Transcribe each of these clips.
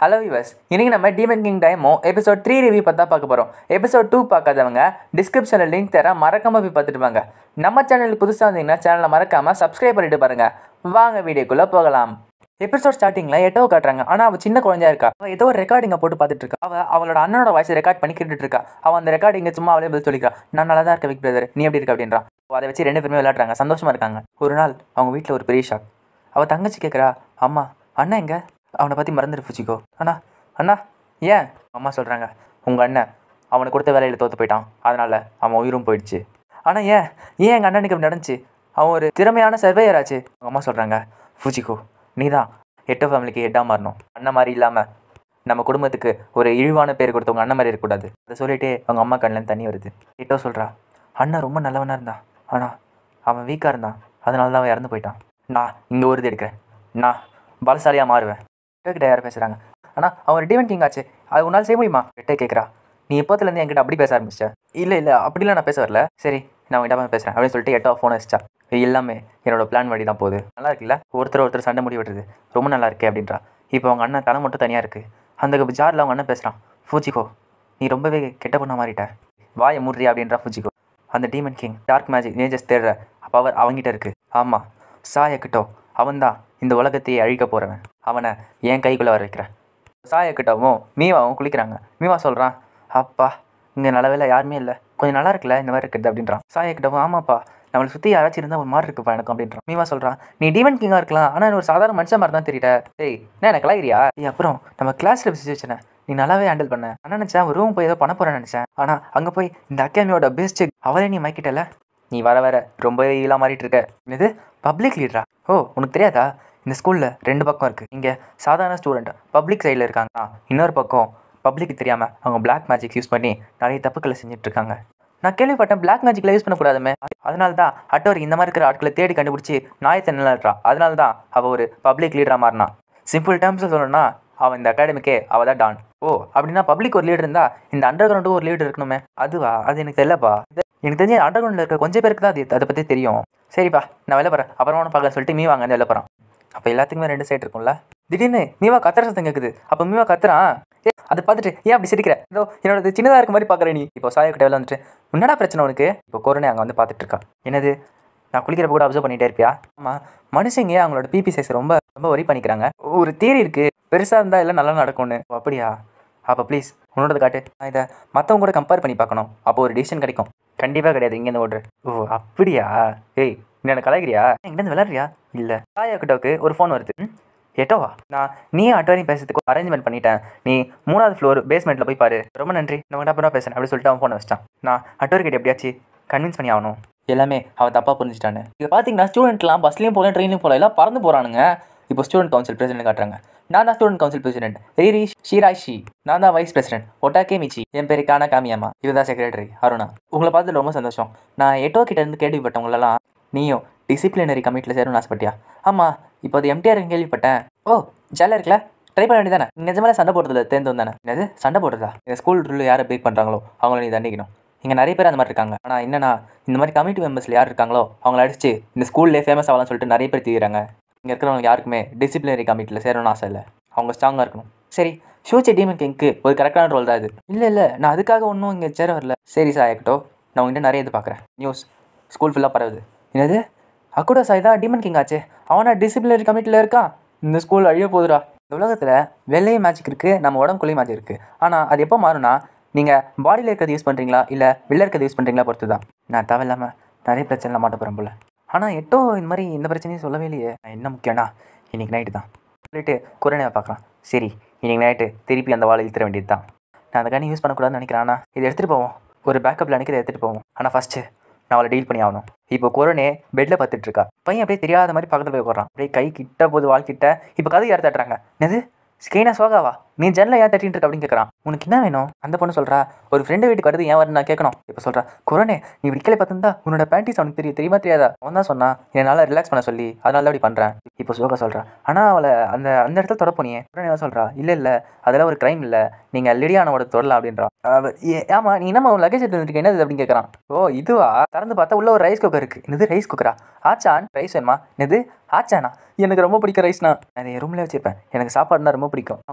hello யூஎஸ் இன்னைக்கு நம்ம டீமன் கிங் டைமோ எபிசோட் த்ரீ ரிவ்யூ பார்த்தா பார்க்க போகிறோம் எபிசோட் டூ பார்க்காதவங்க டிஸ்கிரிப்ஷனில் லிங்க் தரேன் மறக்காம போய் பார்த்துட்டு வாங்க நம்ம சேனலுக்கு புதுசாக வந்தீங்கன்னா சேனலை மறக்காமல் சப்ஸ்கிரைப் பண்ணிட்டு பாருங்க வாங்க வீடியோக்குள்ளே போகலாம் எபிசோட் ஸ்டார்டிங்கில் எட்டோ காட்டுறாங்க ஆனால் அவள் சின்ன குழந்தையா இருக்கா அவள் ஏதோ ஒரு ரெக்கார்டிங்கை போட்டு பார்த்துட்டு இருக்கா அவள் அவளோட அண்ணனோட வாய்ஸ் ரெக்கார்ட் பண்ணி கேட்டுட்டு இருக்கா அவள் அந்த ரெக்கார்டிங்கை சும்மா அவளே பதில் சொல்லிக்கிறா நான் நல்லா தான் இருக்கேன் விக் பிரதர் நீ எப்படி இருக்க அப்படின்றா அவ அதை வச்சு ரெண்டு பேருமே விளையாடுறாங்க சந்தோஷமா இருக்காங்க ஒரு நாள் அவங்க வீட்டில் ஒரு பெரிய ஷாக் அவள் தங்கச்சி கேட்குறா அம்மா அண்ணன் எங்க அவனை பற்றி மறந்துட்டு பூச்சிக்கோ அண்ணா அண்ணா ஏன் அம்மா சொல்கிறாங்க உங்கள் அண்ணன் அவனுக்கு கொடுத்த வேலையில் தோற்று போயிட்டான் அதனால் அவன் உயிரும் போயிடுச்சு ஆனால் ஏன் ஏன் எங்கள் அண்ணனுக்கு இப்படி நடந்துச்சு அவன் ஒரு திறமையான சர்வேயர் ஆச்சு அவங்க அம்மா சொல்கிறாங்க பூச்சிக்கோ நீ தான் எட்டோ ஃபேமிலிக்கு ஹெட்டாக மாறணும் அண்ணன் மாதிரி இல்லாமல் நம்ம குடும்பத்துக்கு ஒரு இழிவான பேர் கொடுத்தவங்க அண்ணன் மாதிரி இருக்கக்கூடாது அதை சொல்லிட்டு அவங்க அம்மா கண்ணில் தண்ணி வருது எட்டோ சொல்கிறா அண்ணன் ரொம்ப நல்லவனாக இருந்தான் ஆனால் அவன் வீக்காக இருந்தான் அதனால தான் அவன் இறந்து போயிட்டான் நான் இங்கே உறுதி எடுக்கிறேன் நான் பலசாலியாக மாறுவேன் கிட்ட யார் பேசுகிறாங்க ஆனால் அவன் டிவன் கிங் ஆச்சு அது உன்னால் செய்ய முடியுமா கிட்டே கேட்குறா நீ எப்போத்துலேருந்து என்கிட்ட அப்படி பேச ஆரம்பிச்ச இல்லை இல்லை அப்படிலாம் நான் பேச வரல சரி நான் உங்ககிட்ட பேசுகிறேன் அப்படின்னு சொல்லிட்டு எட்டோ ஃபோன் வச்சிட்டா இது எல்லாமே என்னோட பிளான் வழி தான் போகுது நல்லா இருக்குல்ல ஒருத்தர் ஒருத்தர் சண்டை முடி விடுறது ரொம்ப நல்லா இருக்கே அப்படின்றா இப்போ அவங்க அண்ணன் தலை மட்டும் தனியாக இருக்குது அந்த ஜாரில் அவங்க அண்ணன் பேசுகிறான் ஃபூச்சிக்கோ நீ ரொம்பவே கெட்ட பொண்ணா மாறிட்ட வாயை மூடுறியா அப்படின்றா ஃபூச்சிக்கோ அந்த டீமன் கிங் டார்க் மேஜிக் நேஜஸ் தேடுற பவர் அவங்கிட்ட இருக்குது ஆமாம் சாயக்கிட்டோ அவன்தான் இந்த உலகத்தையே அழிக்க போகிறவன் அவனை என் கைக்குள்ளே வர வைக்கிறேன் சாயக்கிட்டவும் மீவாவும் குளிக்கிறாங்க மீவா சொல்கிறான் அப்பா இங்கே நல்ல வேலை யாருமே இல்லை கொஞ்சம் நல்லா இருக்குல்ல இந்த மாதிரி இருக்குது அப்படின்றான் சாயக்கிட்டவும் ஆமாப்பா நம்மளை சுற்றி யாராச்சும் இருந்தால் ஒரு மாதிரி இருக்குப்பா எனக்கு அப்படின்றான் மீவா சொல்கிறான் நீ டீமன் கிங்காக இருக்கலாம் ஆனால் ஒரு சாதாரண மனுஷன் மாதிரி தான் தெரியல டேய் என்ன எனக்கு கலாகிறியா ஏய் அப்புறம் நம்ம கிளாஸில் சுச்சுவேஷனை நீ நல்லாவே ஹேண்டில் பண்ண நான் நினச்சேன் ஒரு ரூம் போய் ஏதோ பண்ண போகிறேன்னு நினச்சேன் ஆனால் அங்கே போய் இந்த அகாடமியோட பெஸ்ட் அவளே நீ மைக்கிட்டல நீ வர வர ரொம்பவே ஈழா மாறிட்டு இருக்க இது பப்ளிக் லீடரா ஓ உனக்கு தெரியாதா இந்த ஸ்கூலில் ரெண்டு பக்கம் இருக்குது இங்கே சாதாரண ஸ்டூடெண்ட் பப்ளிக் சைடில் இருக்காங்க இன்னொரு பக்கம் பப்ளிக்கு தெரியாமல் அவங்க பிளாக் மேஜிக் யூஸ் பண்ணி நிறைய தப்புக்களை செஞ்சுட்டு இருக்காங்க நான் கேள்விப்பட்டேன் பிளாக் மேஜிக்கில் யூஸ் பண்ணக்கூடாதுமே அதனால தான் அட்டோர் இந்த மாதிரி இருக்கிற ஆட்களை தேடி கண்டுபிடிச்சி நாயத்தை நிலட்டுறா அதனால தான் அவள் ஒரு பப்ளிக் லீடராக மாறினா சிம்பிள் டேர்ம்ஸில் சொல்லணும்னா அவன் இந்த அகாடமிக்கே அவள் தான் டான் ஓ அப்படின்னா பப்ளிக் ஒரு லீடர் இருந்தால் இந்த அண்டர் கிரவுண்டும் ஒரு லீடர் இருக்கணுமே அதுவா அது எனக்கு தெரியலப்பா எனக்கு தெரிஞ்ச அண்டர் கிரவுண்டில் இருக்க கொஞ்சம் பேருக்கு தான் அது அதை பற்றி தெரியும் சரிப்பா நான் வெளில போகிறேன் அப்புறமா ஒன்று பார்க்க சொல்லிட்டு மீ வாங்க வெளில போகிறான் அப்போ எல்லாத்துக்குமே ரெண்டு சைடு இருக்கும்ல திடீர்னு மீவா கத்துற சத்தம் கேட்குது அப்போ மீவா கத்துறான் ஏ அதை பார்த்துட்டு ஏன் அப்படி சிரிக்கிற இதோ என்னோட சின்னதாக இருக்க மாதிரி பார்க்குற நீ இப்போ சாய கிட்ட வந்துட்டு என்னடா பிரச்சனை உனக்கு இப்போ கொரோனா அங்கே வந்து பார்த்துட்டு இருக்கா என்னது நான் குளிக்கிறப்ப கூட அப்சர்வ் பண்ணிகிட்டே இருப்பியா ஆமாம் மனுஷங்க அவங்களோட பிபி சைஸ் ரொம்ப ரொம்ப ஒரி பண்ணிக்கிறாங்க ஒரு தியரி இருக்குது பெருசாக இருந்தால் எல்லாம் நல்லா நடக்கும்னு ஓ, அப்படியா அப்போ ப்ளீஸ் உன்னோடது காட்டு நான் இதை மற்றவங்க கூட கம்பேர் பண்ணி பார்க்கணும் அப்போ ஒரு டிசிஷன் கிடைக்கும் கண்டிப்பாக கிடையாது இங்கேருந்து ஓடுற ஓ அப்படியா ஏய் நீ எனக்கு கலாய்க்கிறியா இங்கேருந்து விளாட்றியா இல்லை சாயா கிட்டோக்கு ஒரு ஃபோன் வருது ம், எட்டோவா நான் நீ அட்டோரையும் பேசுறதுக்கு அரேஞ்ச்மெண்ட் பண்ணிட்டேன் நீ மூணாவது ஃப்ளோர் பேஸ்மெண்ட்டில் போய் பாரு ரொம்ப நன்றி நான் உங்கள்கிட்ட அப்புறம் பேசுகிறேன் அப்படி சொல்லிட்டு அவன் ஃபோனை வச்சிட்டான் நான் அட்டோரி கிட்ட எப்படியாச்சு கன்வின்ஸ் பண்ணி ஆகணும் எல்லாமே அவன் தப்பாக புரிஞ்சுட்டானு இது பார்த்தீங்கன்னா ஸ்டூடெண்ட்லாம் பஸ்லேயும் போகல ட்ரெயின்லையும் போகல எல்லாம் பறந்து போகிறானுங்க இப்போ ஸ்டூடெண்ட் கவுன்சில் பிரசிடென்ட் காட்டுறாங்க நான் தான் ஸ்டூடெண்ட் கவுன்சில் பிரசிடென்ட் ரீரி ஷீராஷி நான் தான் வைஸ் பிரசிடென்ட் ஒட்டாக்கே மிச்சி என் பேரு கானா காமியாமா இவன் தான் செக்ரட்டரி அருணா உங்களை பார்த்து ரொம்ப சந்தோஷம் நான் எட்டோ கிட்ட இருந்து கேள்விப்பட்டவங்களெல்லாம் நீயும் டிசிப்ளினரி கமிட்டியில் சேரணும்னு ஆசைப்பட்டியா ஆமாம் இப்போ அது எம்டிஆர் கேள்விப்பட்டேன் ஓ ஜாலியாக இருக்குல்ல ட்ரை பண்ண வேண்டியதானே நிஜமாலே சண்டை போடுறதுல தேர்ந்து வந்தானே என்னது சண்டை போடுறதா இந்த ஸ்கூல் ரூல் யாரை பிரேக் பண்ணுறாங்களோ அவங்கள நீ தண்டிக்கணும் இங்கே நிறைய பேர் அந்த மாதிரி இருக்காங்க ஆனால் என்னன்னா இந்த மாதிரி கமிட்டி மெம்பர்ஸில் யார் இருக்காங்களோ அவங்கள அடிச்சு இந்த ஸ்கூல்லே ஃபேமஸ் ஆகலாம்னு சொல்லிட்டு நிறைய பேர் தீராங்க இங்கே இருக்கிறவங்க யாருக்குமே டிசிப்ளினரி கமிட்டியில் சேரணும்னு ஆசை இல்லை அவங்க ஸ்ட்ராங்காக இருக்கணும் சரி ஃபியூச்சர் டீமன் கிங்க்கு ஒரு கரெக்டான ரோல் தான் இது இல்லை இல்லை நான் அதுக்காக ஒன்றும் இங்கே சேர வரல சரி சாயக்கட்டோ நான் உங்கள்கிட்ட நிறைய இது பார்க்குறேன் நியூஸ் ஸ்கூல் ஃபுல்லாக பரவுது என்னது அக்குடா சாய் தான் டீமன் கிங் ஆச்சே அவனா டிசிப்ளினரி கமிட்டியில் இருக்கான் இந்த ஸ்கூல் அழிய போகுதுடா இந்த உலகத்தில் வெள்ளையும் மேஜிக் இருக்குது நம்ம உடம்புக்குள்ளேயும் மேஜிக் இருக்குது ஆனால் அது எப்போ மாறும்னா நீங்கள் பாடியில் இருக்கிறது யூஸ் பண்ணுறீங்களா இல்லை வெளில இருக்கிறது யூஸ் பண்ணுறீங்களா பொறுத்து தான் நான் தேவையில்லாமல் நிறைய பிரச்சனை மாட்ட போகிறேன் போல ஆனால் எட்டோ இந்த மாதிரி இந்த பிரச்சனையும் சொல்லவே இல்லையே நான் என்ன முக்கியம்னா இன்னைக்கு நைட்டு தான் சொல்லிட்டு குரணையை பார்க்கலாம் சரி இன்னைக்கு நைட்டு திருப்பி அந்த வாழை இழுத்துற வேண்டியது தான் நான் அந்த கனி யூஸ் பண்ணக்கூடாதுன்னு நினைக்கிறேன் ஆனால் இதை எடுத்துகிட்டு போவோம் ஒரு பேக்கப் பிளானுக்கு இதை எடுத்துகிட்டு போவோம் ஆனால் ஃபஸ்ட்டு நான் அவளை டீல் பண்ணி ஆகணும் இப்போ கொரோனே பெட்டில் பார்த்துட்டு இருக்கா பையன் அப்படியே தெரியாத மாதிரி பக்கத்தில் போய் போடுறான் அப்படியே கை கிட்ட போது வாழ் கிட்ட இப்போ கதை யார் தட்டுறாங்க என்னது ஸ்கெயினா சோகாவா நீ ஜன்னல ஏன் தட்டிட்டு இருக்க அப்படின்னு கேட்குறான் உனக்கு என்ன வேணும் அந்த பொண்ணு சொல்றா ஒரு ஃப்ரெண்டு வீட்டுக்கு வருது ஏன் வருது நான் கேட்கணும் இப்போ சொல்றா கொரோனே நீ விடிக்கலை பார்த்துருந்தா உன்னோட பேண்டிஸ் அவனுக்கு தெரியும் தெரியுமா தெரியாதா அவன் தான் சொன்னா என்னால் ரிலாக்ஸ் பண்ண சொல்லி அதனால தான் அப்படி பண்ணுறேன் இப்போ சோகா சொல்றா ஆனால் அவளை அந்த அந்த இடத்துல தொட போனியே கொரோனே சொல்றா இல்லை இல்லை அதெல்லாம் ஒரு க்ரைம் இல்லை நீங்கள் லிடியானோட தொடலாம் அப்படின்றா அவ, "ஏ- ஆமா நீ என்னம்மா உன் லக்கேஜ் எடுத்து என்னது அப்படின்னு கேட்குறான் ஓ இதுவா திறந்து பார்த்தா உள்ள ஒரு ரைஸ் குக்கர் இருக்கு என்னது ரைஸ் குக்கரா ஆச்சான் ரைஸ் வேணுமா என்னது ஆச்சானா எனக்கு ரொம்ப பிடிக்கும் ரைஸ்னா நான் என் ரூம்ல வச்சிருப்பேன் எனக்கு சாப்பாடுனா ரொம்ப பிடிக்கும் அவங்க சாப்பிட முடியல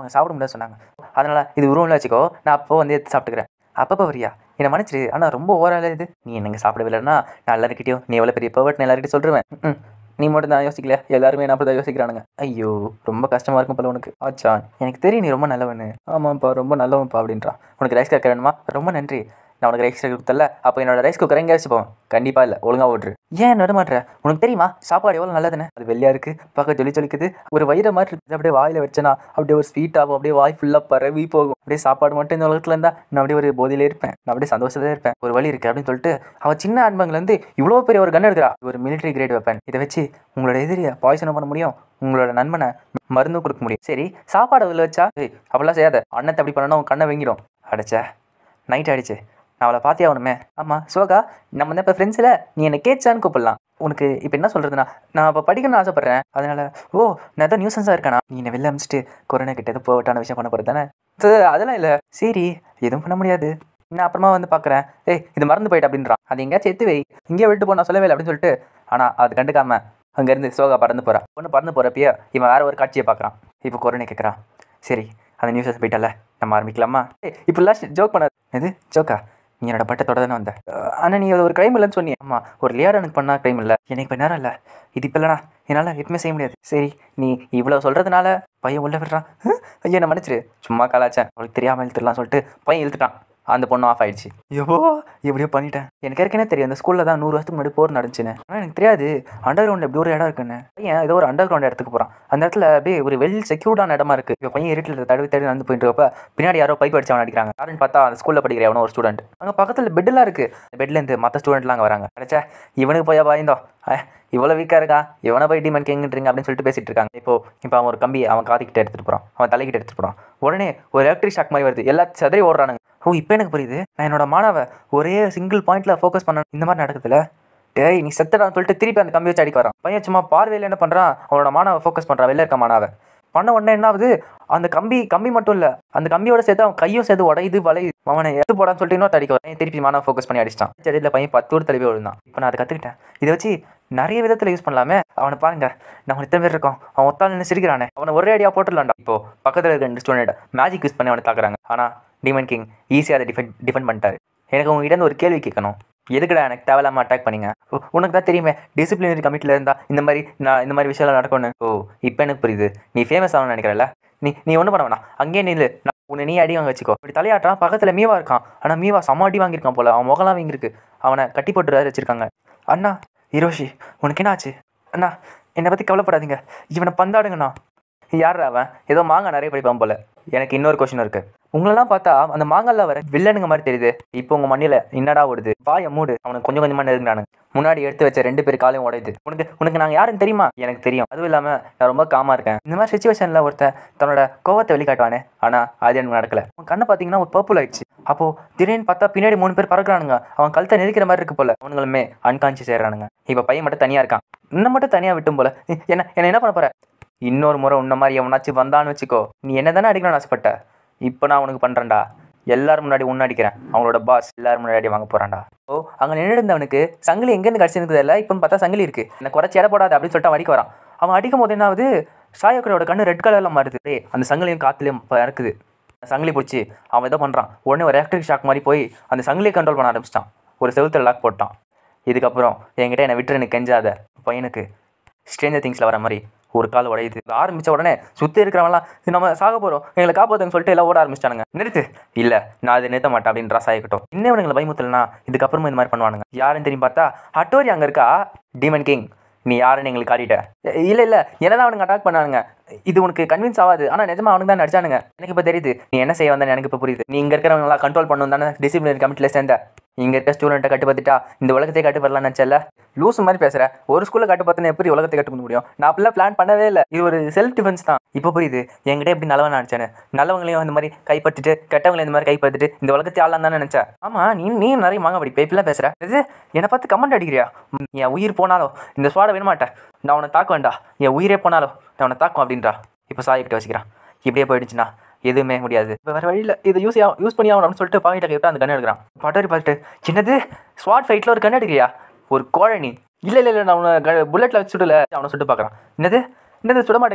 தான் சொன்னாங்க அதனால் இது ரூமில் வச்சுக்கோ நான் அப்போ வந்து எடுத்து சாப்பிட்டுக்கிறேன் அப்பப்போ வரியா என்னை மன்னிச்சிரு ஆனால் ரொம்ப ஓவரால இது நீ என்னங்க சாப்பிடவில்லைன்னா நான் எல்லாருக்கிட்டையும் நீ எவ்வளோ பெரிய பவர்ட் எல்லாருக்கிட்டையும் சொல்லிருவேன் ம் நீ மட்டும் தான் யோசிக்கல எல்லாருமே என்ன அப்படி தான் யோசிக்கிறானுங்க ஐயோ ரொம்ப கஷ்டமாக இருக்கும் போல உனக்கு ஆச்சா எனக்கு தெரியும் நீ ரொம்ப நல்லவனு ஆமாம்ப்பா ரொம்ப நல்லவன்ப்பா அப்படின்றான் உனக்கு ரைஸ் கேட்க வேணுமா ரொம்ப நன்றி நான் உனக்கு ரைஸ் குக்கர் கொடுத்தல அப்போ என்னோட ரைஸ் குக்கர் எங்கே வச்சுப்போம் கண்டிப்பாக இல்லை ஒழுங்காக ஓட்டுரு ஏன் நட மாட்டேற உனக்கு தெரியுமா சாப்பாடு எவ்வளோ நல்லதுன்னு அது வெள்ளையாக இருக்குது பார்க்க ஜொலி ஜொலிக்குது ஒரு வயிறு மாதிரி இருக்குது அப்படியே வாயில் வச்சேனா அப்படியே ஒரு ஸ்வீட் ஆகும் அப்படியே வாய் ஃபுல்லாக பரவி போகும் அப்படியே சாப்பாடு மட்டும் இந்த உலகத்தில் இருந்தால் நான் அப்படியே ஒரு போதையிலே இருப்பேன் நான் அப்படியே சந்தோஷத்துல இருப்பேன் ஒரு வழி இருக்குது அப்படின்னு சொல்லிட்டு அவள் சின்ன அன்பங்கலேருந்து இவ்வளோ பெரிய ஒரு கன் எடுக்கிறா ஒரு மிலிட்டரி கிரேட் வெப்பன் இதை வச்சு உங்களோட எதிரியை பாய்சனும் பண்ண முடியும் உங்களோட நண்பனை மருந்தும் கொடுக்க முடியும் சரி சாப்பாடு அதில் வச்சா ஏய் அப்படிலாம் செய்யாத அண்ணத்தை அப்படி பண்ணணும் உன் கண்ணை வெங்கிடும் அடைச்சே நைட் ஆயிடுச்சு நான் அவளை பார்த்தே ஆகணுமே ஆமாம் சோகா நம்ம தான் இப்போ ஃப்ரெண்ட்ஸில் நீ என்னை கேட்சான்னு கூப்பிடலாம் உனக்கு இப்போ என்ன சொல்கிறதுனா நான் இப்போ படிக்கணும்னு ஆசைப்பட்றேன் அதனால் ஓ நான் ஏதோ நியூசன்ஸாக இருக்கானா நீ என்னை வெளில அமிச்சிட்டு கொரோனா கிட்ட ஏதோ போவட்டான விஷயம் பண்ண போகிறது தானே சரி, அதெல்லாம் இல்லை சரி எதுவும் பண்ண முடியாது நான் அப்புறமா வந்து பார்க்குறேன் ஏய் இது மறந்து போயிட்டு அப்படின்றான் அது எங்கேயாச்சும் எடுத்து வை இங்கேயே விட்டு போ நான் சொல்லவே இல்லை அப்படின்னு சொல்லிட்டு ஆனால் அது கண்டுக்காம அங்கேருந்து சோகா பறந்து போகிறா பொண்ணு பறந்து போகிறப்பயே இவன் வேற ஒரு காட்சியை பார்க்குறான் இப்போ கொரோனா கேட்குறான் சரி அந்த நியூஸஸ் போயிட்டல நம்ம ஆரம்பிக்கலாமா ஏய் இப்படிலாம் ஜோக் பண்ண எது ஜோக்கா நீ என்னோட பட்டத்தோட தானே வந்த அஹ், அண்ணா நீ அது ஒரு க்ரைம் இல்லைன்னு சொன்னி ஆமாம் ஒரு லியார் எனக்கு பண்ணா க்ரைம் இல்லை எனக்கு இப்போ நேரம் இல்லை இது இப்போ இல்லைண்ணா என்னால் எப்பவுமே செய்ய முடியாது சரி நீ இவ்வளோ சொல்கிறதுனால பையன் உள்ள விடுறான் ஹம், ஐயோ நான் மன்னிச்சிரு சும்மா கலாச்சேன் அவளுக்கு தெரியாமல் இழுத்துடலாம் சொல்லிட்டு பையன் இழுத்துட்டான் அந்த பொண்ணு ஆஃப் ஆயிடுச்சு ஐயோ எப்படியோ பண்ணிட்டேன் எனக்கு ஏற்கனவே தெரியும் அந்த ஸ்கூலில் தான் நூறு வருஷத்துக்கு முன்னாடி போர் நடந்துச்சுன்னு ஆனால் எனக்கு தெரியாது அண்டர் கிரவுண்ட் எப்படி ஒரு இடம் இருக்குன்னு பையன் ஏதோ ஒரு அண்டர் கிரவுண்ட் இடத்துக்கு போகிறான் அந்த இடத்துல அப்படியே ஒரு வெல் செக்யூர்டான இடமா இருக்கு இப்போ பையன் இருட்டில் தடவி தடவி நடந்து போயிட்டு இருக்கப்ப பின்னாடி யாரோ பைப் அடிச்சு அவன் அடிக்கிறாங்க யாருன்னு பார்த்தா அந்த ஸ்கூலில் படிக்கிற எவனோ ஒரு ஸ்டூடெண்ட் அங்கே பக்கத்தில் பெட்டெல்லாம் இருக்கு பெட்லேருந்து மற்ற ஸ்டூடெண்ட்லாம் அங்கே வராங்க அடைச்சா இவனுக்கு போய் பயந்தோம் அஹ், இவ்வளோ வீக்காக இருக்கான் இவனை போய் டீமன் கேங்குன்றீங்க அப்படின்னு சொல்லிட்டு பேசிட்டு இருக்காங்க இப்போ இப்போ அவன் ஒரு கம்பி அவன் காதுக்கிட்ட எடுத்துட்டு போகிறான் அவன் தலைக்கிட்ட எடுத்துட்டு போகிறான் உடனே ஒரு எலக்ட்ரிக் ஷாக் மாதிரி வருது எல்லா சதறி ஓடுறானுங்க ஓ இப்போ எனக்கு புரியுது நான் என்னோட மாணவ ஒரே சிங்கிள் பாயிண்ட்ல ஃபோக்கஸ் பண்ண இந்த மாதிரி நடக்குதுல டேய் நீ செத்தடான்னு சொல்லிட்டு திருப்பி அந்த கம்பி வச்சு அடிக்க வரான் பையன் சும்மா பார்வையில் என்ன பண்ணுறான் அவனோட மாணவ ஃபோக்கஸ் பண்ணுறான் வெளில இருக்க மாணவ பண்ண உடனே என்ன ஆகுது அந்த கம்பி கம்பி மட்டும் இல்லை அந்த கம்பியோட சேர்த்து அவன் கையும் சேர்த்து உடையுது வளையுது அவனை எடுத்து போடான்னு சொல்லிட்டு இன்னொரு அடிக்க வரான் திருப்பி மாணவ ஃபோக்கஸ் பண்ணி அடிச்சிட்டான் செடியில் பையன் பத்து ஒரு தலைவி விழுந்தான் இப்போ நான் அதை கற்றுக்கிட்டேன் இதை வச்சு நிறைய விதத்தில் யூஸ் பண்ணலாமே அவனை பாருங்க நம்ம இத்தனை பேர் இருக்கோம் அவன் ஒத்தாள் நின்று சிரிக்கிறானே அவனை ஒரே அடியாக போட்டுடலாம்டா இப்போ பக்கத்தில் இருக்க ரெண்டு ஸ்டூடெண்ட் மேஜிக் யூஸ் பண்ணி அவனை தாக்குறாங்க ஆனால் டீமன் கிங் ஈஸியாக அதை டிஃபெண்ட் டிஃபெண்ட் பண்ணிட்டாரு எனக்கு உங்ககிட்ட இருந்து ஒரு கேள்வி கேட்கணும் எதுக்குடா எனக்கு தேவையில்லாம அட்டாக் பண்ணீங்க ஓ, உனக்கு தான் தெரியுமே டிசிப்ளினரி கமிட்டியில் இருந்தா இந்த மாதிரி நான் இந்த மாதிரி விஷயம்லாம் நடக்கும்னு ஓ இப்போ எனக்கு புரியுது நீ ஃபேமஸ் ஆகணும்னு நினைக்கிறல்ல நீ நீ ஒன்றும் பண்ண வேணாம் அங்கேயே நில்லு நான் உன்னை நீ அடி வாங்க வச்சுக்கோ இப்படி தலையாட்டுறான் பக்கத்தில் மீவா இருக்கான் ஆனால் மீவா செம்ம அடி வாங்கியிருக்கான் போல அவன் முகலாம் வாங்கியிருக்கு அவனை கட்டி போட்டு வேற வச்சிருக்காங்க அண்ணா ஹிரோஷி உனக்கு என்ன ஆச்சு அண்ணா என்னை பற்றி கவலைப்படாதீங்க இவனை பந்தாடுங்கண்ணா யார் அவன் ஏதோ மாங்காய் நிறைய படிப்பான் போல எனக்கு இன்னொரு கொஷின் இருக்கு உங்களெல்லாம் பார்த்தா அந்த மாங்கால வர வில்லனுங்க மாதிரி தெரியுது இப்போ உங்க மண்ணில என்னடா ஓடுது வாய மூடு அவனுக்கு கொஞ்சம் கொஞ்சமா நெருங்கினானுங்க முன்னாடி எடுத்து வச்ச ரெண்டு பேர் காலையும் உடையுது உனக்கு உனக்கு நாங்கள் யாருன்னு தெரியுமா எனக்கு தெரியும் அதுவும் இல்லாம நான் ரொம்ப காமா இருக்கேன் இந்த மாதிரி சுச்சுவேஷன்ல ஒருத்தன் தன்னோட கோவத்தை வெளிக்காட்டுவானே ஆனா அது எனக்கு நடக்கல உன் கண்ணை பார்த்தீங்கன்னா ஒரு பர்பிள் ஆயிடுச்சு அப்போ திடீர்னு பார்த்தா பின்னாடி மூணு பேர் பறக்குறானுங்க அவன் கழுத்தை நெரிக்கிற மாதிரி இருக்கு போல அவனுங்களுமே அன்கான்சியஸ் ஆயிடுறானுங்க இப்போ பையன் மட்டும் தனியா இருக்கான் இன்னும் மட்டும் தனியா விட்டும் போல இ- என்ன என்ன என்ன பண்ண போற இன்னொரு முறை உன்ன மாதிரி எவனாச்சும் வந்தான்னு வச்சுக்கோ நீ என்ன தானே அடிக்கணும்னு ஆசைப்பட்ட இப்போ நான் உனக்கு பண்ணுறேன்டா எல்லாரும் முன்னாடி உன்ன அடிக்கிறேன் அவங்களோட பாஸ் எல்லாரும் முன்னாடி அடி வாங்க போகிறான்டா ஓ அங்கே நின்று இருந்தவனுக்கு சங்கிலி எங்கேருந்து கிடச்சிருந்தது இல்லை இப்போ பார்த்தா சங்கிலி இருக்கு என்ன குறைச்சி எடை போடாது அப்படின்னு சொல்லிட்டு அவன் அடிக்க வரான் அவன் அடிக்கும் போது என்ன ஆகுது சாயக்கரோட கண்ணு ரெட் கலரில் மாறுது டேய் அந்த சங்கிலியும் காற்றுலையும் இருக்குது அந்த சங்கிலி பிடிச்சி அவன் ஏதோ பண்ணுறான் உடனே ஒரு எலக்ட்ரிக் ஷாக் மாதிரி போய் அந்த சங்கிலியை கண்ட்ரோல் பண்ண ஆரம்பிச்சிட்டான் ஒரு செவுத்துல லாக் போட்டான் இதுக்கப்புறம் என்கிட்ட என்னை விட்டுரு எனக்கு கெஞ்சாத பையனுக்கு ஸ்ட்ரேஞ்சர் திங்ஸில் வர மாதிரி ஒரு கால் உடையுது ஆரம்பித்த உடனே சுற்றி இருக்கிறவங்களாம் "இது நம்ம சாக போகிறோம் எங்களை காப்பாற்றுன்னு சொல்லிட்டு எல்லாம் ஓட ஆரம்பிச்சிட்டானுங்க நிறுத்து இல்லை நான் அதை நிறுத்த மாட்டேன் அப்படின்ற சாயக்கட்டும் இன்னும் இவனுங்களை பயமுத்தலனா இதுக்கப்புறமா இந்த மாதிரி பண்ணுவானுங்க யாருன்னு தெரியும் பார்த்தா ஹட்டோரி அங்கே இருக்கா டீமன் கிங் நீ யாருன்னு எங்களுக்கு காட்டிட்ட இல்லை இல்லை என்னதான் அவனுங்க அட்டாக் பண்ணானுங்க இது உனக்கு கன்வின்ஸ் ஆகாது ஆனால் நிஜமா அவனுக்கு தான் நடிச்சானுங்க எனக்கு இப்போ தெரியுது நீ என்ன செய்ய வந்தேன்னு எனக்கு இப்போ புரியுது நீ இங்கே இருக்கிறவங்களா கண்ட்ரோல் பண்ணணும் தானே டிசிப்ளினரி கமிட்டியில் சேர்ந்த இங்கே இருக்க ஸ்டூடெண்ட்டை கட்டுப்பட்டுட்டா இந்த உலகத்தை கட்டுப்படலாம்னு நினச்சல லூசு மாதிரி பேசுற ஒரு ஸ்கூலில் கட்டுப்பத்துனா எப்படி உலகத்தை கட்டுப்பட முடியும் நான் அப்படிலாம் பிளான் பண்ணவே இல்லை இது ஒரு செல்ஃப் டிஃபென்ஸ் தான் இப்போ புரியுது என்கிட்ட எப்படி நல்லவன் நினச்சேன்னு நல்லவங்களையும் இந்த மாதிரி கைப்பற்றிட்டு கெட்டவங்களையும் இந்த மாதிரி கைப்பற்றிட்டு இந்த உலகத்தை ஆளலாம் தான் நினச்சேன் ஆமாம் நீ நீ நிறைய மாங்க படி பேப்பெல்லாம் பேசுற இது என்னை பார்த்து கமெண்ட் அடிக்கிறியா ம், என் உயிர் போனாலும் இந்த சுவாடை விட மாட்டேன் நான் உன்னை தாக்க வேண்டாம் என் உயிரே போனாலும் நான் உன்னை தாக்கும் அப்படின்றா இப்போ சாய்கிட்ட வச்சுக்கிறான் இப்படியே போயிடுச்சுன்னா எதுவுமே முடியாது இப்போ வேறு வழியில் இதை யூஸ் யூஸ் பண்ணி ஆகணும்னு சொல்லிட்டு பாக்கிட்ட கிட்ட அந்த கண்ணு எடுக்கிறான் பட்டாரி பார்த்துட்டு சின்னது ஸ்வாட் ஃபைட்டில் ஒரு கண்ணு எடுக்கிறியா ஒரு கோழை நீ இல்லை இல்லை இல்லை நான் உன்னை புல்லட்டில் வச்சு சுடல அவனை சுட்டு பார்க்குறான் என்னது என்னது சுட மாட்டேங்குது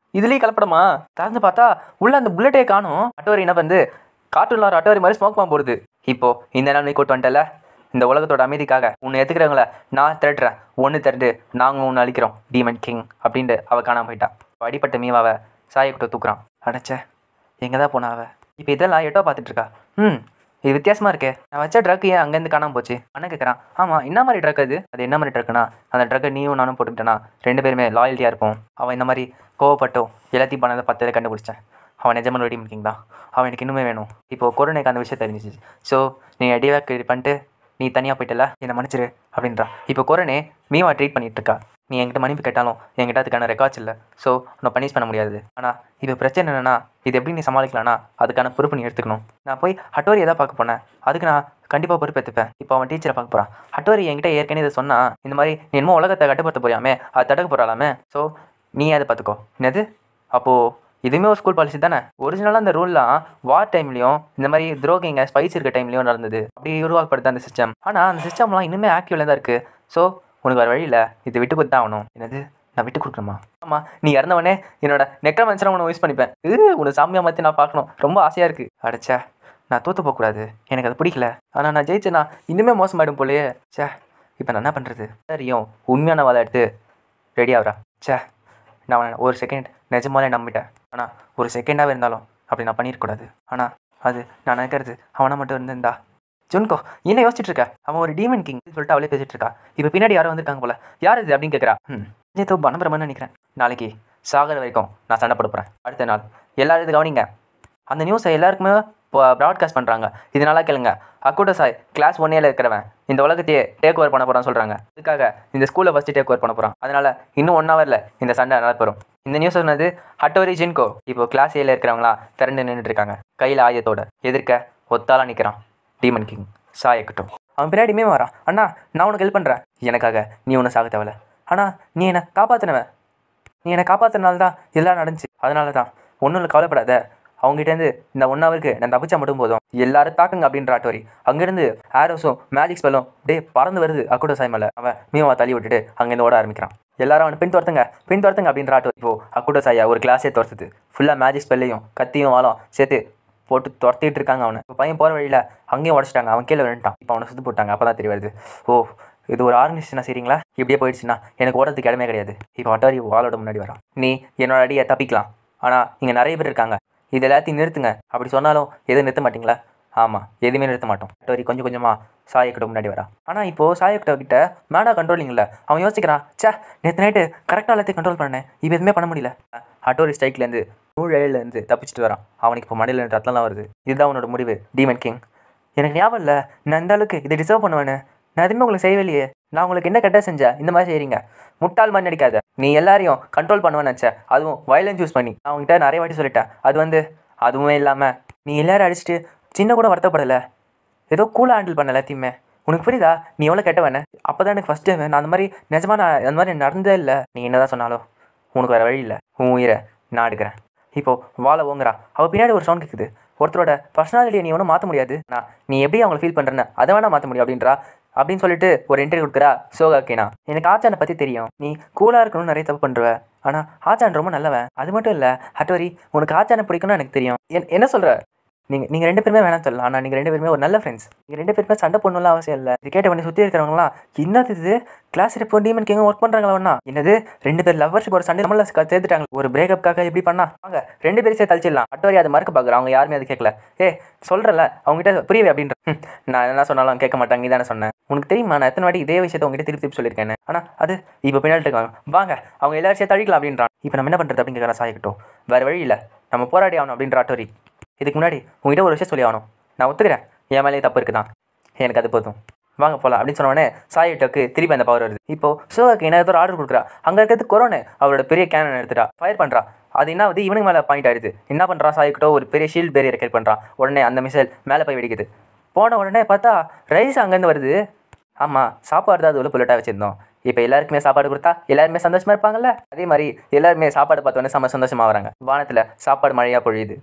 இதுலேயே கலப்படமா திறந்து பார்த்தா உள்ள அந்த புல்லட்டே காணும் அட்டோரி என்ன பண்ணுது கார்ட்டூன்ல ஒரு அட்டோரி மாதிரி ஸ்மோக் பண்ண போடுது இப்போ இந்த நாள் நீ கூட்டு வந்துட்டல இந்த உலகத்தோட அமைதிக்காக உன்னை எத்துக்கிறவங்கள நான் திரட்டுறேன் ஒன்று திரண்டு நாங்கள் ஒன்று அழிக்கிறோம் டீமன் கிங் அப்படின்ட்டு அவள் காணாம போயிட்டா இப்ப அடிப்பட்ட மீவாவை சாயக்கிட்ட தூக்குறான் அடைச்சே எங்கே தான் போனா அவ இப்போ இதெல்லாம் எட்டோ பார்த்துட்டு இருக்கா ம் இது வித்தியாசமா இருக்கே நான் வச்ச ட்ரக் ஏன் அங்கேருந்து காணாம போச்சு அண்ணன் கேட்குறான் ஆமாம் என்ன மாதிரி ட்ரக் அது அது என்ன மாதிரி ட்ரக்குனா அந்த ட்ரக்கை நீயும் நானும் போட்டுக்கிட்டேனா ரெண்டு பேருமே லாயல்ட்டியாக இருப்போம் அவன் இந்த மாதிரி கோவப்பட்டோ எல்லாத்தையும் பண்ணதை பத்ததை கண்டுபிடிச்சேன் அவன் நிஜமான ரெடி மிக்கிங் தான் அவன் எனக்கு இன்னுமே வேணும் இப்போ கொரோனாக்கு அந்த விஷயம் தெரிஞ்சிச்சு ஸோ நீ டிவாக்டிவேட் பண்ணிட்டு நீ தனியாக போயிட்டல என்னை மன்னிச்சிரு அப்படின்றா இப்போ கொரோனே மீவா ட்ரீட் பண்ணிட்டு இருக்கா நீ என்கிட்ட மன்னிப்பு கேட்டாலும் என்கிட்ட அதுக்கான ரெக்கார்ட்ஸ் இல்லை ஸோ உன்னை பனிஷ் பண்ண முடியாது ஆனால் இப்போ பிரச்சனை என்னன்னா இது எப்படி நீ சமாளிக்கலாம்னா அதுக்கான பொறுப்பு நீ எடுத்துக்கணும் நான் போய் ஹட்டோரி எதாவது பார்க்க போனேன் அதுக்கு நான் கண்டிப்பாக பொறுப்பு எடுத்துப்பேன் இப்போ அவன் டீச்சரை பார்க்க போகிறான் ஹட்டோரி என்கிட்ட ஏற்கனவே இதை சொன்னா இந்த மாதிரி நீ என்னமோ உலகத்தை கட்டுப்படுத்த போறியாமே அது தடுக்க போகிறாலாமே ஸோ நீ அதை பார்த்துக்கோ என்னது அப்போது இதுவுமே ஒரு ஸ்கூல் பாலிசி தானே ஒரிஜினலாக அந்த ரூல்லாம் வார் டைம்லையும் இந்த மாதிரி துரோகிங்க ஸ்பைஸ் இருக்க டைம்லையும் நடந்தது அப்படி உருவாக்கப்படுது அந்த சிஸ்டம் ஆனால் அந்த சிஸ்டம்லாம் இன்னுமே ஆக்டிவில் தான் இருக்குது ஸோ உனக்கு வேறு வழியில் இதை விட்டு கொடுத்து தான் ஆகணும் என்னது நான் விட்டு கொடுக்கணுமா ஆமாம் நீ இறந்தவொடனே என்னோட நெக்ரா மனுஷனை உன்னை யூஸ் பண்ணிப்பேன் இது உன்னை சாமியாக மாற்றி நான் பார்க்கணும் ரொம்ப ஆசையாக இருக்குது அடைச்சா நான் தோற்று போகக்கூடாது எனக்கு அது பிடிக்கல ஆனால் நான் ஜெயிச்சேனா இன்னுமே மோசமாயிடும் போலயே ச்சே இப்போ நான் என்ன பண்ணுறது சரியும் உண்மையான வாழை எடுத்து ரெடி ஆகுறா ச்சே நான் அவனை ஒரு செகண்ட் நிஜமாலே நம்பிட்டேன் ஆனால் ஒரு செகண்டாகவே இருந்தாலும் அப்படி நான் பண்ணியிருக்கக்கூடாது ஆனால் அது நான் நினைக்கிறது அவனை மட்டும் இருந்திருந்தா ஜுன்கோ என்ன யோசிச்சுட்டு இருக்க அவன் ஒரு டீமன் கிங் சொல்லிட்டு அவளே பேசிட்டு இருக்கா இப்போ பின்னாடி யாரோ வந்திருக்காங்க போல யார் இது அப்படின்னு கேட்குறா ம் ஏதோ பணபரமன்னு நினைக்கிறேன் நாளைக்கு சாகர வரைக்கும் நான் சண்டை போட போகிறேன் அடுத்த நாள் எல்லாரும் இது கவனிங்க அந்த நியூஸை எல்லாருக்குமே ப்ராட்காஸ்ட் பண்ணுறாங்க இதனால கேளுங்க அக்கூட்ட சாய் கிளாஸ் ஒன்னேல இருக்கிறவன் இந்த உலகத்தையே டேக் ஓவர் பண்ண போகிறான்னு சொல்கிறாங்க இதுக்காக இந்த ஸ்கூலை ஃபஸ்ட்டு டேக் ஓவர் பண்ண போகிறான் அதனால இன்னும் ஒன் ஹவரில் இந்த சண்டை நடப்பெறும் இந்த நியூஸ் சொன்னது ஹட்டோரி ஜின்கோ இப்போ கிளாஸ் ஏல இருக்கிறவங்களா திரண்டு நின்றுட்டு இருக்காங்க கையில் ஆயுதத்தோட எதிர்க்க ஒத்தாலா நிற்கிறான் டீமன் கிங் சாயக்கட்டும் அவன் பின்னாடியுமே வரான் அண்ணா நான் உனக்கு ஹெல்ப் பண்ணுறேன் எனக்காக நீ ஒன்றும் சாக தேவையில்ல ஆனால் நீ என்னை காப்பாற்றினவன் நீ என்னை காப்பாற்றினால தான் இதெல்லாம் நடந்துச்சு அதனால தான் ஒன்றும் இல்லை கவலைப்படாத அவங்ககிட்டேருந்து இந்த ஒன் ஹவருக்கு நான் தப்பிச்சா மட்டும் போதும் எல்லாரும் தாக்குங்க அப்படின்ற ஆட்டோரி அங்கேருந்து ஆரோஸும் மேஜிக் ஸ்பெல்லும் டே பறந்து வருது அக்குட சாய்மலை அவன் மீமாவை தள்ளி விட்டுட்டு அங்கேருந்து ஓட ஆரம்பிக்கிறான் எல்லாரும் அவனை பின் துரத்துங்க பின் துரத்துங்க அப்படின்ற ஆட்டோ இப்போ அக்குட சாயா ஒரு கிளாஸே துரத்துது ஃபுல்லாக மேஜிக் ஸ்பெல்லையும் கத்தியும் வாழும் சேர்த்து போட்டு துரத்திட்டு இருக்காங்க அவனை இப்போ பையன் போகிற வழியில் அங்கேயும் உடச்சிட்டாங்க அவன் கீழே விழுந்துட்டான் இப்போ அவனை சுற்றி போட்டாங்க அப்போ தான் தெரிய வருது ஓ இது ஒரு ஆர்கனைசேஷனா சரிங்களா இப்படியே போயிடுச்சுன்னா எனக்கு ஓடுறதுக்கு இடமே கிடையாது இப்போ அட்டாரி வாளோட முன்னாடி வரான் நீ என்னோட அடியை தப்பிக்கலாம் ஆனால் இங்கே நிறைய பேர் இருக்காங்க இது எல்லாத்தையும் நிறுத்துங்க அப்படி சொன்னாலும் எதுவும் நிறுத்த மாட்டீங்களா ஆமாம் எதுவுமே நிறுத்த மாட்டோம் அட்டோரி கொஞ்சம் கொஞ்சமாக சாயக்கிட்ட முன்னாடி வரா ஆனால் இப்போது சாயக்கிட்ட கிட்ட மேடா கண்ட்ரோலிங் இல்லை அவன் யோசிக்கிறான் ச்சே நேற்று நைட்டு கரெக்டாக எல்லாத்தையும் கண்ட்ரோல் பண்ணேன் இப்போ எதுவுமே பண்ண முடியல அட்டோரி ஸ்ட்ரைக்லேருந்து நூழலேருந்து தப்பிச்சிட்டு வரான் அவனுக்கு இப்போ மண்டையில் ரத்தம்லாம் வருது இதுதான் உன்னோட முடிவு டீமன் கிங் எனக்கு ஞாபகம் இல்லை நான் இந்த அளவுக்கு இதை டிசர்வ் பண்ணுவேன்னு நான் எதுவுமே உங்களுக்கு செய்யலையே நான் உங்களுக்கு என்ன கெட்ட செஞ்சேன் இந்த மாதிரி செய்கிறீங்க முட்டாள் மாதிரி நடிக்காத நீ எல்லாரையும் கண்ட்ரோல் பண்ணுவேன்னு நினச்ச அதுவும் வயலன்ஸ் யூஸ் பண்ணி நான் உங்ககிட்ட நிறைய வாட்டி சொல்லிட்டேன் அது வந்து அதுவுமே இல்லாமல் நீ எல்லாரும் அடிச்சுட்டு சின்ன கூட வருத்தப்படலை ஏதோ கூலாக ஹேண்டில் பண்ண எல்லாத்தையுமே உனக்கு புரியுதா நீ எவ்வளோ கெட்டவன அப்போ தான் எனக்கு ஃபஸ்ட் டைம் நான் அந்த மாதிரி நிஜமா நான் அந்த மாதிரி நடந்ததே இல்லை நீ என்னதான் சொன்னாலும் உனக்கு வேறு வழி இல்லை உன் உயிரை நான் எடுக்கிறேன் இப்போது வாழை ஓங்குறா அவள் பின்னாடி ஒரு சவுண்ட் கேட்குது ஒருத்தரோட பர்சனாலிட்டியை நீ ஒன்றும் மாற்ற முடியாது நான் நீ எப்படி அவங்களை ஃபீல் பண்ணுறேன்னு அதை வேணால் மாற்ற முடியும் அப்படின்றா அப்படின்னு சொல்லிட்டு ஒரு இன்டர்வியூ கொடுக்குறா சோகா கேனா எனக்கு ஆச்சானை பற்றி தெரியும் நீ கூலாக இருக்கணும்னு நிறைய தப்பு பண்ணுற ஆனால் ஆச்சான் ரொம்ப நல்லவன் அது மட்டும் இல்லை ஹட்டோரி உனக்கு ஆச்சானை பிடிக்கும்னு எனக்கு தெரியும் என் என்ன சொல்கிற நீங்கள் நீங்கள் ரெண்டு பேருமே வேணாம் சொல்லலாம் ஆனால் நீங்கள் ரெண்டு பேருமே ஒரு நல்ல ஃப்ரெண்ட்ஸ் நீங்கள் ரெண்டு பேருமே சண்டை போடணும்லாம் அவசியம் இல்லை இது கேட்ட பண்ணி சுற்றி இருக்கிறவங்களாம் என்னது இது கிளாஸ் இப்போ டீமன் கிங்க ஒர்க் பண்ணுறாங்களா ஒன்றா என்னது ரெண்டு பேர் லவ்வர்ஸுக்கு ஒரு சண்டை நம்மள சேர்த்துட்டாங்க ஒரு பிரேக்கப்காக எப்படி பண்ணா வாங்க ரெண்டு பேரும் சேர்த்து தழிச்சிடலாம் அட்டோரி அதை மறக்க பார்க்குறோம் அவங்க யாருமே அது கேட்கல ஏ சொல்கிறல அவங்ககிட்ட புரியவே அப்படின்ற "ஹம், நான் என்ன சொன்னாலும் கேட்க மாட்டாங்க நீ தானே சொன்னேன் உனக்கு தெரியுமா நான் எத்தனை வாட்டி இதே விஷயத்தை உங்ககிட்ட திருப்பி திருப்பி சொல்லியிருக்கேன் ஆனால் அது இப்போ பின்னாடி இருக்காங்க வாங்க அவங்க எல்லாரும் சேர்த்து அழிக்கலாம் அப்படின்றான் இப்போ நம்ம என்ன பண்ணுறது அப்படின்னு கேட்குறேன் சாய்க்கட்டும் வேறு வழி இல்லை நம்ம போராடி ஆகணும் அப்படின்ற அட்டோரி இதுக்கு முன்னாடி உங்ககிட்ட ஒரு விஷயம் சொல்லி ஆகணும் நான் ஒத்துக்கிறேன் என் மேலேயே தப்பு இருக்குதான் எனக்கு அது போதும் வாங்க போகலாம் அப்படின்னு சொன்ன உடனே சாயிட்டோக்கு திருப்பி அந்த பவர் வருது இப்போ சோகாக்கு என்ன ஏதோ ஆர்டர் கொடுக்குறா அங்கே இருக்கிறது கொரோனா அவரோட பெரிய கேனன் எடுத்துட்டா ஃபயர் பண்ணுறா அது என்ன வந்து இவனுக்கு மேலே பாயிண்ட் ஆயிடுது என்ன பண்ணுறான் சாயிக்கிட்டோ ஒரு பெரிய ஷீல்ட் பேரியர் ரெக்கர் பண்ணுறான் உடனே அந்த மிசைல் மேலே போய் வெடிக்குது போன உடனே பார்த்தா ரைஸ் அங்கேருந்து வருது ஆமாம் சாப்பாடு தான் அது உள்ள புல்லட்டாக வச்சுருந்தோம் இப்போ எல்லாருக்குமே சாப்பாடு கொடுத்தா எல்லாருமே சந்தோஷமா இருப்பாங்கல்ல அதே மாதிரி எல்லாருமே சாப்பாடு பார்த்தோன்னே செம்ம சந்தோஷமா வராங்க வானத்தில் சாப்பாடு மழையாக பொழியுது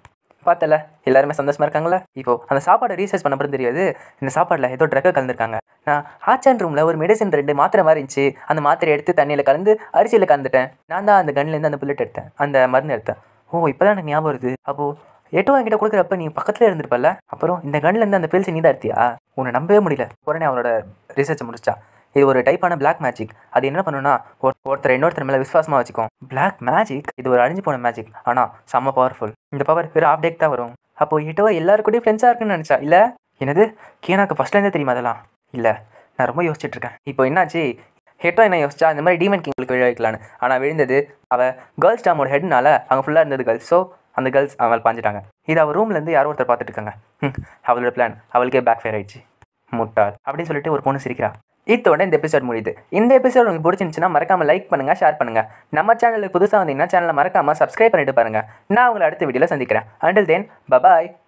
பார்த்தல எல்லாருமே சந்தோஷமா இருக்காங்களா இப்போ அந்த சாப்பாடை ரீசர்ச் பண்ண அப்புறம் தெரியாது இந்த சாப்பாடில் ஏதோ ட்ரக்கை கலந்துருக்காங்க நான் ஆச்சான் ரூமில் ஒரு மெடிசன் ரெண்டு மாத்திரை மாதிரி இருந்துச்சு அந்த மாத்திரை எடுத்து தண்ணியில் கலந்து அரிசியில் கலந்துட்டேன் நான் தான் அந்த கன்லேருந்து அந்த புல்லட் எடுத்தேன் அந்த மருந்து எடுத்தேன் ஓ இப்போ தான் எனக்கு ஞாபகம் வருது அப்போது எட்டு என்கிட்ட கொடுக்குறப்ப நீ பக்கத்தில் இருந்திருப்பல்ல அப்புறம் இந்த கன்லேருந்து அந்த பில்ஸ் நீ தான் எடுத்தியா உன்னை நம்பவே முடியல உடனே அவனோட ரிசர்ச்சை முடிச்சா இது ஒரு டைப்பான பிளாக் மேஜிக் அது என்ன பண்ணுன்னா ஒரு ஒருத்தர் இன்னொருத்தர் மேலே விசுவாசமாக வச்சுக்கும் பிளாக் மேஜிக் இது ஒரு அழிஞ்சு போன மேஜிக் ஆனால் செம்ம பவர்ஃபுல் இந்த பவர் வெறும் ஆஃப் டேக் தான் வரும் அப்போ எட்டோ எல்லாருக்கூடயும் ஃப்ரெண்ட்ஸாக இருக்குன்னு நினச்சா இல்லை என்னது கீனாக்கு ஃபஸ்ட்லேருந்தே தெரியுமா அதெல்லாம் இல்லை நான் ரொம்ப யோசிச்சுட்டு இருக்கேன் இப்போ என்னாச்சு ஹெட்டோ என்ன யோசிச்சா இந்த மாதிரி டீமன் கிங்களுக்கு விழ வைக்கலான்னு ஆனால் விழுந்தது அவள் கேர்ள்ஸ் டாமோட ஹெட்னால அவங்க ஃபுல்லாக இருந்தது கேர்ள்ஸ் ஸோ அந்த கேர்ள்ஸ் அவள் பாஞ்சிட்டாங்க இது அவள் ரூம்லேருந்து யாரோ ஒருத்தர் பார்த்துட்டு இருக்காங்க ம், அவளோட பிளான் அவளுக்கே பேக் ஃபேர் ஆயிடுச்சு முட்டாள் அப்படின்னு சொல்லிட்டு ஒரு பொண்ணு சிரிக்கிறா இத்தோட இந்த எபிசோட் முடியுது இந்த எபிசோட் உங்களுக்கு பிடிச்சிருந்துச்சுன்னா மறக்காம லைக் பண்ணுங்க ஷேர் பண்ணுங்க நம்ம சேனலுக்கு புதுசாக வந்தீங்கன்னா சேனலை மறக்காம சப்ஸ்கிரைப் பண்ணிட்டு பாருங்க நான் உங்களை அடுத்த வீடியோவில் சந்திக்கிறேன் அண்டில் தென் பபாய்